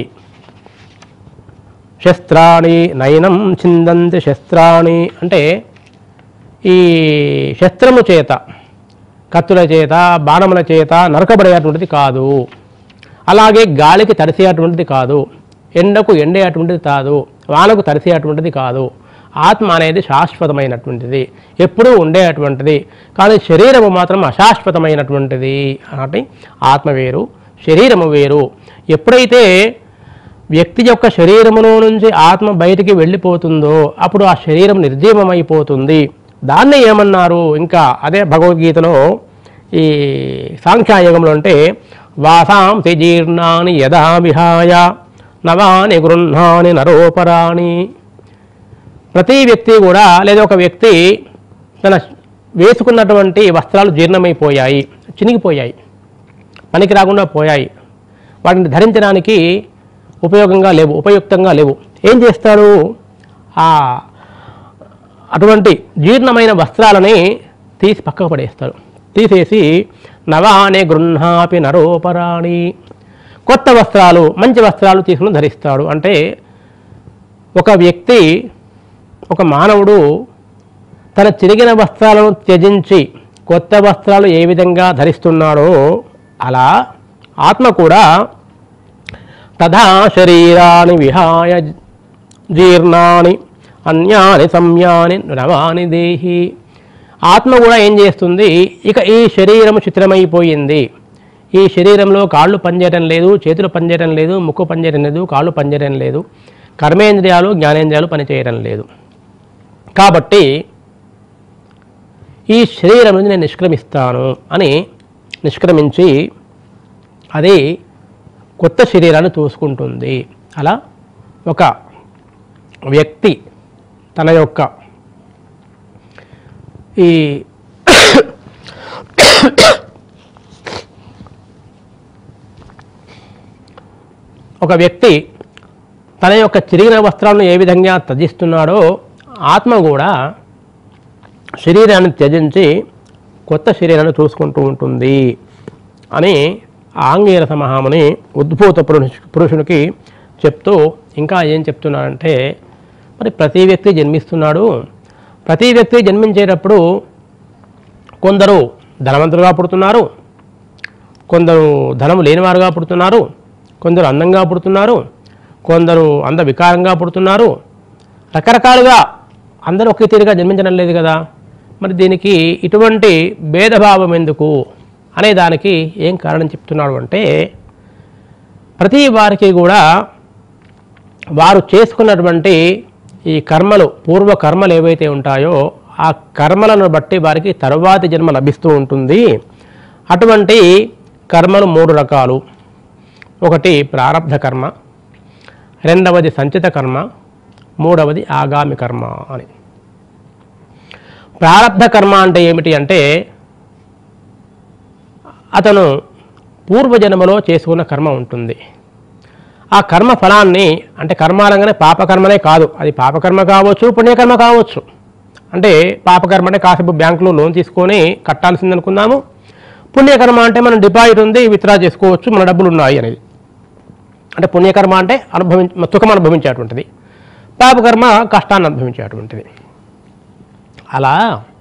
శస్త్రాణి నయనం చిందంతి శస్త్రాణి అంటే ఈ శస్త్రము చేత కత్తుల చేత బాణముల చేత నరకబడేటువంటిది కాదు అలాగే గాలికి తడిసేటువంటిది కాదు ఎండకు ఎండేటువంటిది కాదు వానకు తడిసేటువంటిది కాదు ఆత్మ అనేది శాశ్వతమైనటువంటిది ఎప్పుడూ ఉండేటువంటిది కానీ శరీరము మాత్రం అశాశ్వతమైనటువంటిది అంటే ఆత్మ వేరు శరీరము వేరు ఎప్పుడైతే వ్యక్తి యొక్క శరీరములో నుంచి ఆత్మ బయటికి వెళ్ళిపోతుందో అప్పుడు ఆ శరీరం నిర్జీవమైపోతుంది దాన్ని ఏమన్నారు ఇంకా అదే భగవద్గీతలో ఈ సాంఖ్యాయుగంలో అంటే వాసాంసి జీర్ణాని యథా విహాయ నవాని గృహాని నరోపరాణి ప్రతి వ్యక్తి కూడా లేదా ఒక వ్యక్తి తన వేసుకున్నటువంటి వస్త్రాలు జీర్ణమైపోయాయి చినిగిపోయాయి పనికి రాకుండా పోయాయి వాటిని ధరించడానికి ఉపయోగంగా లేవు ఉపయుక్తంగా లేవు ఏం చేస్తాడు ఆ అటువంటి జీర్ణమైన వస్త్రాలని తీసి పక్కకు పడేస్తాడు తీసేసి నవానే గృహాపి నరోపరాణి కొత్త వస్త్రాలు మంచి వస్త్రాలు తీసుకుని ధరిస్తాడు అంటే ఒక వ్యక్తి ఒక మానవుడు తన చిరిగిన వస్త్రాలను త్యజించి కొత్త వస్త్రాలు ఏ విధంగా ధరిస్తున్నాడో అలా ఆత్మ కూడా తథా శరీరాన్ని విహాయ జీర్ణాని అన్యాని సంయాని నవాని దేహి ఆత్మ కూడా ఏం చేస్తుంది ఇక ఈ శరీరం చిత్రమైపోయింది ఈ శరీరంలో కాళ్ళు పనిచేయడం లేదు చేతులు పనిచేయడం లేదు ముక్కు పనిచేయడం లేదు కాళ్ళు పనిచేయడం లేదు కర్మేంద్రియాలు జ్ఞానేంద్రియాలు పనిచేయడం లేదు కాబట్టి ఈ శరీరం నుంచి నేను నిష్క్రమిస్తాను అని నిష్క్రమించి అది కొత్త శరీరాన్ని చూసుకుంటుంది అలా ఒక వ్యక్తి తన యొక్క ఈ ఒక వ్యక్తి తన యొక్క చిరిగిన వస్త్రాలను ఏ విధంగా త్యజిస్తున్నాడో ఆత్మ కూడా శరీరాన్ని త్యజించి కొత్త శరీరాన్ని చూసుకుంటూ ఉంటుంది అని ఆంగీరస మహాముని ఉద్భూత పురుషు పురుషునికి చెప్తూ ఇంకా ఏం చెప్తున్నాడంటే మరి ప్రతి వ్యక్తి జన్మిస్తున్నాడు ప్రతి వ్యక్తి జన్మించేటప్పుడు కొందరు ధనవంతులుగా పుడుతున్నారు కొందరు ధనము లేనివారుగా పుడుతున్నారు కొందరు అందంగా పుడుతున్నారు కొందరు అంద వికారంగా పుడుతున్నారు రకరకాలుగా అందరూ ఒకే తీరుగా జన్మించడం లేదు కదా మరి దీనికి ఇటువంటి భేదభావం ఎందుకు అనే దానికి ఏం కారణం చెప్తున్నాడు అంటే ప్రతి వారికి కూడా వారు చేసుకున్నటువంటి ఈ కర్మలు పూర్వ కర్మలు ఏవైతే ఉంటాయో ఆ కర్మలను బట్టి వారికి తరువాతి జన్మ లభిస్తూ ఉంటుంది అటువంటి కర్మలు మూడు రకాలు ఒకటి ప్రారబ్ధ కర్మ రెండవది సంచిత కర్మ మూడవది ఆగామి కర్మ అని ప్రారబ్ధ కర్మ అంటే ఏమిటి అంటే అతను పూర్వజన్మలో చేసుకున్న కర్మ ఉంటుంది ఆ కర్మ ఫలాన్ని అంటే కర్మాలంగానే పాపకర్మనే కాదు అది పాపకర్మ కావచ్చు పుణ్యకర్మ కావచ్చు అంటే పాపకర్మ అంటే కాసేపు బ్యాంకులో లోన్ తీసుకొని కట్టాల్సింది అనుకుందాము పుణ్యకర్మ అంటే మనం డిపాజిట్ ఉంది విత్డ్రా చేసుకోవచ్చు మన డబ్బులు ఉన్నాయి అనేది అంటే పుణ్యకర్మ అంటే అనుభవించ సుఖం అనుభవించేటువంటిది పాపకర్మ కష్టాన్ని అనుభవించేటువంటిది అలా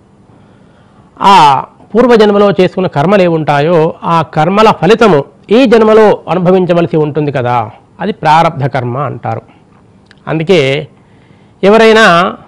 ఆ పూర్వజన్మలో చేసుకున్న కర్మలు ఏవి ఉంటాయో ఆ కర్మల ఫలితము ఈ జన్మలో అనుభవించవలసి ఉంటుంది కదా అది ప్రారబ్ధ కర్మ అంటారు అందుకే ఎవరైనా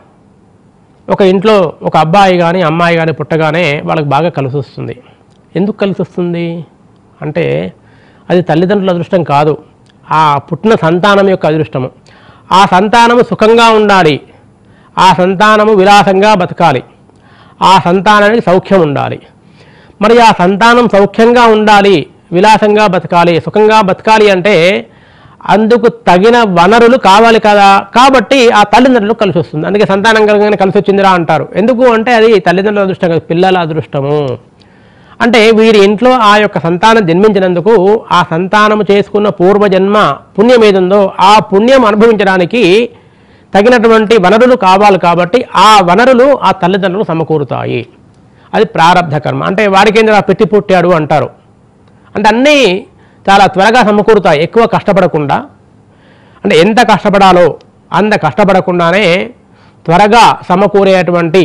ఒక ఇంట్లో ఒక అబ్బాయి కానీ అమ్మాయి కానీ పుట్టగానే వాళ్ళకి బాగా కలిసి వస్తుంది ఎందుకు కలిసి వస్తుంది అంటే అది తల్లిదండ్రుల అదృష్టం కాదు ఆ పుట్టిన సంతానం యొక్క అదృష్టము ఆ సంతానము సుఖంగా ఉండాలి ఆ సంతానము విలాసంగా బతకాలి ఆ సంతానానికి సౌఖ్యం ఉండాలి మరి ఆ సంతానం సౌఖ్యంగా ఉండాలి విలాసంగా బతకాలి సుఖంగా బతకాలి అంటే అందుకు తగిన వనరులు కావాలి కదా కాబట్టి ఆ తల్లిదండ్రులకు కలిసి వస్తుంది అందుకే సంతానం కలగానే కలిసి వచ్చిందిరా అంటారు ఎందుకు అంటే అది తల్లిదండ్రుల అదృష్టం కాదు పిల్లల అదృష్టము అంటే వీరి ఇంట్లో ఆ యొక్క సంతానం జన్మించినందుకు ఆ సంతానము చేసుకున్న పూర్వజన్మ పుణ్యం ఏదుందో ఆ పుణ్యం అనుభవించడానికి తగినటువంటి వనరులు కావాలి కాబట్టి ఆ వనరులు ఆ తల్లిదండ్రులు సమకూరుతాయి అది ప్రారబ్ధ కర్మ అంటే వాడికి ఏంటి పెట్టి పుట్టాడు అంటారు అంటే అన్నీ చాలా త్వరగా సమకూరుతాయి ఎక్కువ కష్టపడకుండా అంటే ఎంత కష్టపడాలో అంత కష్టపడకుండానే త్వరగా సమకూరేటువంటి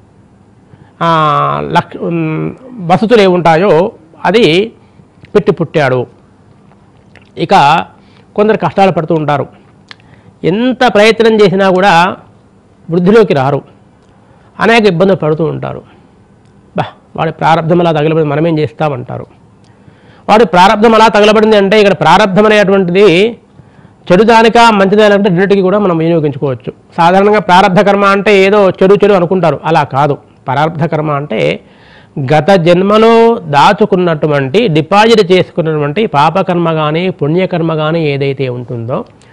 ఆ, లక్ష ఉమ్, వసతులు ఏముంటాయో అది పెట్టి పుట్టాడు ఇక కొందరు కష్టాలు పడుతూ ఉంటారు ఎంత ప్రయత్నం చేసినా కూడా వృద్ధిలోకి రారు అనేక ఇబ్బందులు పడుతూ ఉంటారు బా వాడి ప్రారంధం అలా తగలబడింది మనమేం చేస్తామంటారు వాడి ప్రారంధం అలా తగలబడింది అంటే ఇక్కడ ప్రారంధం అనేటువంటిది చెడుదానిక మంచిదానికంటే రెండింటికి కూడా మనం వినియోగించుకోవచ్చు సాధారణంగా ప్రారంధ కర్మ అంటే ఏదో చెడు చెడు అనుకుంటారు అలా కాదు ప్రారంధ కర్మ అంటే గత జన్మలో దాచుకున్నటువంటి డిపాజిట్ చేసుకున్నటువంటి పాపకర్మ కానీ పుణ్యకర్మ కానీ ఏదైతే ఉంటుందో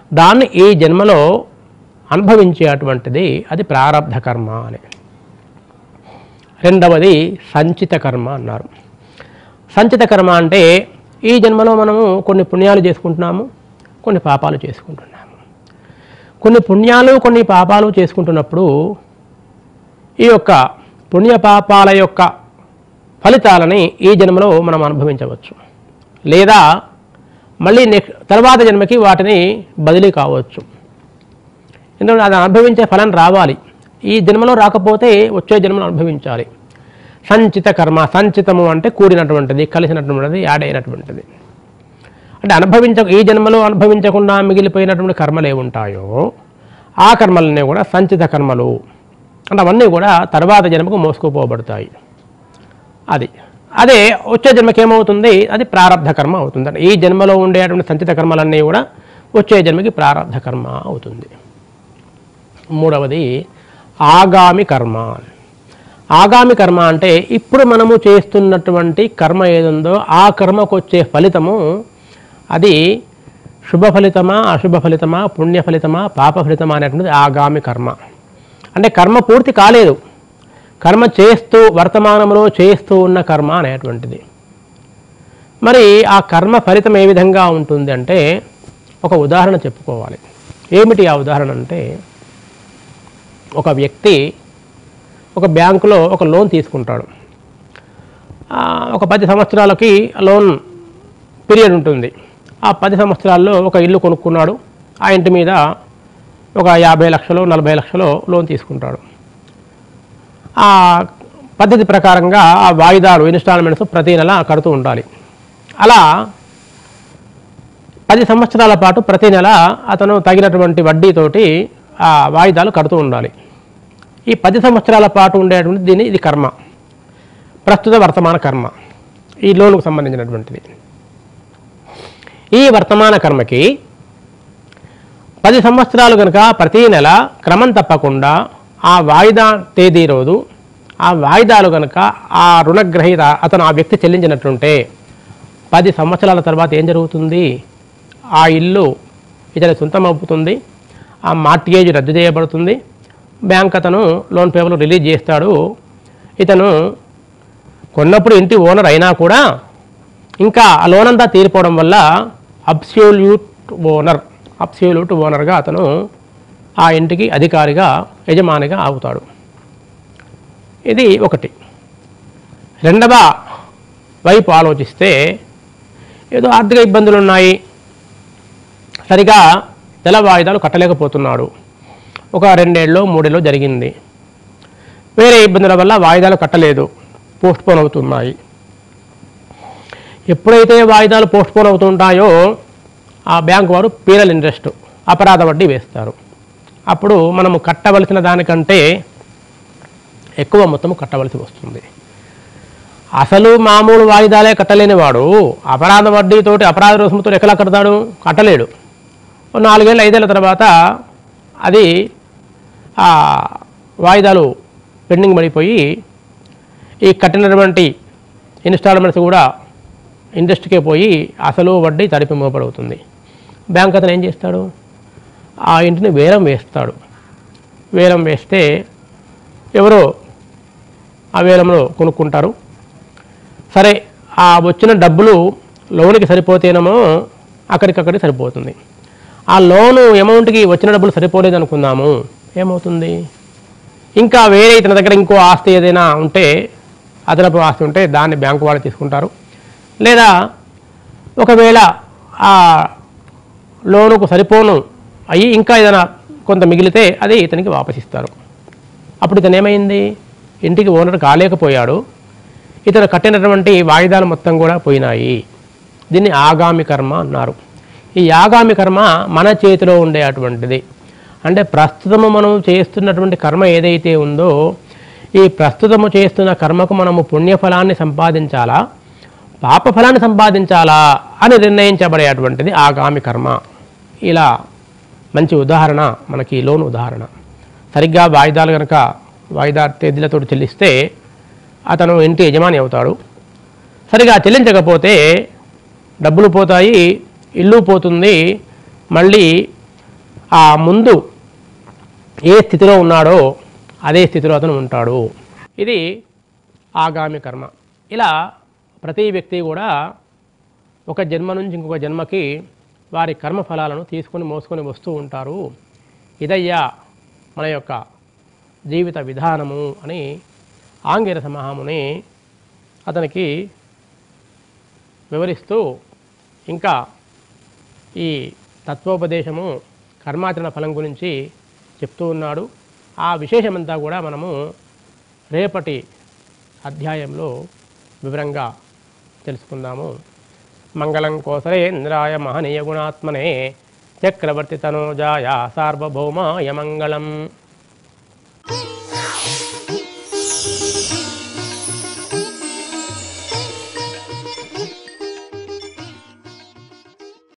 దాన్ని ఈ జన్మలో అనుభవించేటువంటిది అది ప్రారంధ కర్మ అని రెండవది సంచిత కర్మ అన్నారు సంచిత కర్మ అంటే ఈ జన్మలో మనము కొన్ని పుణ్యాలు చేసుకుంటున్నాము కొన్ని పాపాలు చేసుకుంటున్నాము కొన్ని పుణ్యాలు కొన్ని పాపాలు చేసుకుంటున్నప్పుడు ఈ యొక్క పుణ్య పాపాల యొక్క ఫలితాలని ఈ జన్మలో మనం అనుభవించవచ్చు లేదా మళ్ళీ నెక్స్ట్ తర్వాత జన్మకి వాటిని బదిలీ కావచ్చు ఎందుకంటే అది అనుభవించే ఫలం రావాలి ఈ జన్మలో రాకపోతే వచ్చే జన్మలో అనుభవించాలి సంచిత కర్మ సంచితము అంటే కూడినటువంటిది కలిసినటువంటిది యాడ్ అయినటువంటిది అంటే అనుభవించ ఈ జన్మలో అనుభవించకుండా మిగిలిపోయినటువంటి కర్మలు ఏముంటాయో ఆ కర్మలన్నీ కూడా సంచిత కర్మలు అంటే అవన్నీ కూడా తర్వాత జన్మకు మోసుకుపోబడతాయి అది అదే వచ్చే జన్మకి ఏమవుతుంది అది ప్రారంధ కర్మ అవుతుంది అంటే ఈ జన్మలో ఉండేటువంటి సంచిత కర్మలన్నీ కూడా వచ్చే జన్మకి ప్రారంధ కర్మ అవుతుంది మూడవది ఆగామి కర్మ ఆగామి కర్మ అంటే ఇప్పుడు మనము చేస్తున్నటువంటి కర్మ ఏదుందో ఆ కర్మకు వచ్చే ఫలితము అది శుభ ఫలితమా అశుభ ఫలితమా పుణ్య ఫలితమా పాప ఫలితమా అనేటువంటిది ఆగామి కర్మ అంటే కర్మ పూర్తి కాలేదు కర్మ చేస్తూ వర్తమానంలో చేస్తూ ఉన్న కర్మ అనేటువంటిది మరి ఆ కర్మ ఫలితం ఏ విధంగా ఉంటుంది అంటే ఒక ఉదాహరణ చెప్పుకోవాలి ఏమిటి ఆ ఉదాహరణ అంటే ఒక వ్యక్తి ఒక బ్యాంకులో ఒక లోన్ తీసుకుంటాడు ఆ, ఒక పది సంవత్సరాలకి లోన్ పీరియడ్ ఉంటుంది ఆ పది సంవత్సరాల్లో ఒక ఇల్లు కొనుక్కున్నాడు ఆ ఇంటి మీద ఒక యాభై లక్షలు నలభై లక్షలు లోన్ తీసుకుంటాడు ఆ పద్ధతి ప్రకారంగా ఆ వాయిదాలు ఇన్స్టాల్మెంట్స్ ప్రతి నెల కడుతూ ఉండాలి అలా పది సంవత్సరాల పాటు ప్రతి నెల అతను తగినటువంటి వడ్డీతోటి ఆ వాయిదాలు కడుతూ ఉండాలి ఈ పది సంవత్సరాల పాటు ఉండేటువంటి దీని ఇది కర్మ ప్రస్తుత వర్తమాన కర్మ ఈ లోనుకు సంబంధించినటువంటిది ఈ వర్తమాన కర్మకి పది సంవత్సరాలు కనుక ప్రతి నెల క్రమం తప్పకుండా ఆ వాయిదా తేదీ రోజు ఆ వాయిదాలు కనుక ఆ రుణగ్రహీత అతను ఆ వ్యక్తి చెల్లించినట్లుంటే పది సంవత్సరాల తర్వాత ఏం జరుగుతుంది ఆ ఇల్లు ఇతని సొంతం అవుతుంది ఆ మార్టిగేజ్ రద్దు చేయబడుతుంది బ్యాంక్ అతను లోన్ పేపర్లు రిలీజ్ చేస్తాడు ఇతను కొన్నప్పుడు ఇంటి ఓనర్ అయినా కూడా ఇంకా ఆ లోన్ అంతా తీరిపోవడం వల్ల అబ్సల్యూట్ ఓనర్ అబ్సల్యూట్ ఓనర్గా అతను ఆ ఇంటికి అధికారిగా యజమానిగా అవుతాడు ఇది ఒకటి రెండవ వైపు ఆలోచిస్తే ఏదో ఆర్థిక ఇబ్బందులు ఉన్నాయి సరిగా నెల వాయిదాలు కట్టలేకపోతున్నాడు ఒక రెండేళ్ళు మూడేళ్ళు జరిగింది వేరే ఇబ్బందుల వల్ల వాయిదాలు కట్టలేదు పోస్ట్పోన్ అవుతున్నాయి ఎప్పుడైతే వాయిదాలు పోస్ట్పోన్ అవుతుంటాయో ఆ బ్యాంక్ వారు పీనల్ ఇంట్రెస్ట్ అపరాధ వడ్డీ వేస్తారు అప్పుడు మనము కట్టవలసిన దానికంటే ఎక్కువ మొత్తం కట్టవలసి వస్తుంది అసలు మామూలు వాయిదాలే కట్టలేని వాడు అపరాధ వడ్డీతోటి అపరాధ రుసుముతో ఎక్కడ కడతాడు కట్టలేడు ఓ నాలుగేళ్ళు ఐదేళ్ల తర్వాత అది ఆ వాయిదాలు పెండింగ్ పడిపోయి ఈ కట్టినటువంటి ఇన్స్టాల్మెంట్స్ కూడా ఇంట్రెస్ట్కే పోయి అసలు వడ్డీ తడిపి మోపడవుతుంది బ్యాంక్ అతను ఏం చేస్తాడు ఆ ఇంటిని వేలం వేస్తాడు వేలం వేస్తే ఎవరో ఆ వేలంలో కొనుక్కుంటారు సరే ఆ వచ్చిన డబ్బులు లోన్కి సరిపోతేనేమో అక్కడికక్కడికి సరిపోతుంది ఆ లోను అమౌంట్కి వచ్చిన డబ్బులు సరిపోలేదు అనుకుందాము ఏమవుతుంది ఇంకా వేరే ఇతని దగ్గర ఇంకో ఆస్తి ఏదైనా ఉంటే అదనపు ఆస్తి ఉంటే దాన్ని బ్యాంకు వాళ్ళు తీసుకుంటారు లేదా ఒకవేళ ఆ లోనుకు సరిపోను అయ్యి ఇంకా ఏదైనా కొంత మిగిలితే అది ఇతనికి వాపసిస్తారు అప్పుడు ఇతను ఏమైంది ఇంటికి ఓనర్ కాలేకపోయాడు ఇతను కట్టినటువంటి వాయిదాలు మొత్తం కూడా పోయినాయి దీన్ని ఆగామి కర్మ అన్నారు ఈ ఆగామి కర్మ మన చేతిలో ఉండేటువంటిది అంటే ప్రస్తుతము మనం చేస్తున్నటువంటి కర్మ ఏదైతే ఉందో ఈ ప్రస్తుతము చేస్తున్న కర్మకు మనము పుణ్యఫలాన్ని సంపాదించాలా పాప ఫలాన్ని సంపాదించాలా అని నిర్ణయించబడేటువంటిది ఆగామి కర్మ ఇలా మంచి ఉదాహరణ మనకి ఈ లోన్ ఉదాహరణ సరిగ్గా వాయిదాలు కనుక వాయిదా తేదీలతో చెల్లిస్తే అతను ఇంటి యజమాని అవుతాడు సరిగా చెల్లించకపోతే డబ్బులు పోతాయి ఇల్లు పోతుంది మళ్ళీ ఆ ముందు ఏ స్థితిలో ఉన్నాడో అదే స్థితిలో అతను ఉంటాడు ఇది ఆగామి కర్మ ఇలా ప్రతి వ్యక్తి కూడా ఒక జన్మ నుంచి ఇంకొక జన్మకి వారి కర్మ ఫలాలను తీసుకొని మోసుకొని వస్తూ ఉంటారు ఇదయ్యా మన యొక్క జీవిత విధానము అని ఆంగిరస మహాముని అతనికి వివరిస్తూ ఇంకా ఈ తత్వోపదేశము కర్మాచరణ ఫలం గురించి చెప్తూ ఉన్నాడు ఆ విశేషమంతా కూడా మనము రేపటి అధ్యాయంలో వివరంగా తెలుసుకుందాము మంగళం కోసలేంద్రాయ మహనీయ గుణాత్మనే చక్రవర్తి తనోజాయ సార్వభౌమాయ మంగళం